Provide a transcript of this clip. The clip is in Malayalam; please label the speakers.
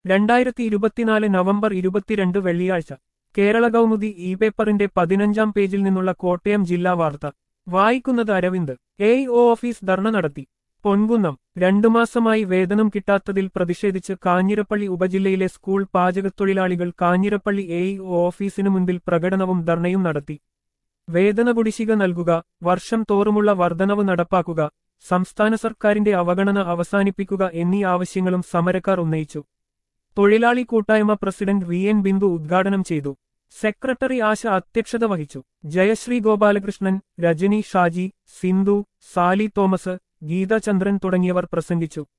Speaker 1: രണ്ടായിരത്തി ഇരുപത്തിനാല് നവംബർ ഇരുപത്തിരണ്ട് വെള്ളിയാഴ്ച കേരള കൗമുദി ഇ പേപ്പറിന്റെ പതിനഞ്ചാം പേജിൽ നിന്നുള്ള കോട്ടയം ജില്ലാ വാർത്ത വായിക്കുന്നത് Aravind A O office dharna നടത്തി പൊൻകുന്നം രണ്ടു മാസമായി വേതനം കിട്ടാത്തതിൽ പ്രതിഷേധിച്ച് കാഞ്ഞിരപ്പള്ളി ഉപജില്ലയിലെ സ്കൂൾ പാചകത്തൊഴിലാളികൾ കാഞ്ഞിരപ്പള്ളി എ ഓഫീസിനു മുൻപിൽ പ്രകടനവും ധർണയും നടത്തി വേതന കുടിശ്ശിക നൽകുക വർഷം തോറുമുള്ള വർധനവ് നടപ്പാക്കുക സംസ്ഥാന സർക്കാരിന്റെ അവഗണന അവസാനിപ്പിക്കുക എന്നീ ആവശ്യങ്ങളും സമരക്കാർ ഉന്നയിച്ചു തൊഴിലാളി കൂട്ടായ്മ പ്രസിഡന്റ് വി എൻ ബിന്ദു ഉദ്ഘാടനം ചെയ്തു സെക്രട്ടറി ആശ അധ്യക്ഷത വഹിച്ചു ജയശ്രീ ഗോപാലകൃഷ്ണൻ രജനി ഷാജി സിന്ധു സാലി തോമസ് ഗീതാചന്ദ്രൻ തുടങ്ങിയവർ പ്രസംഗിച്ചു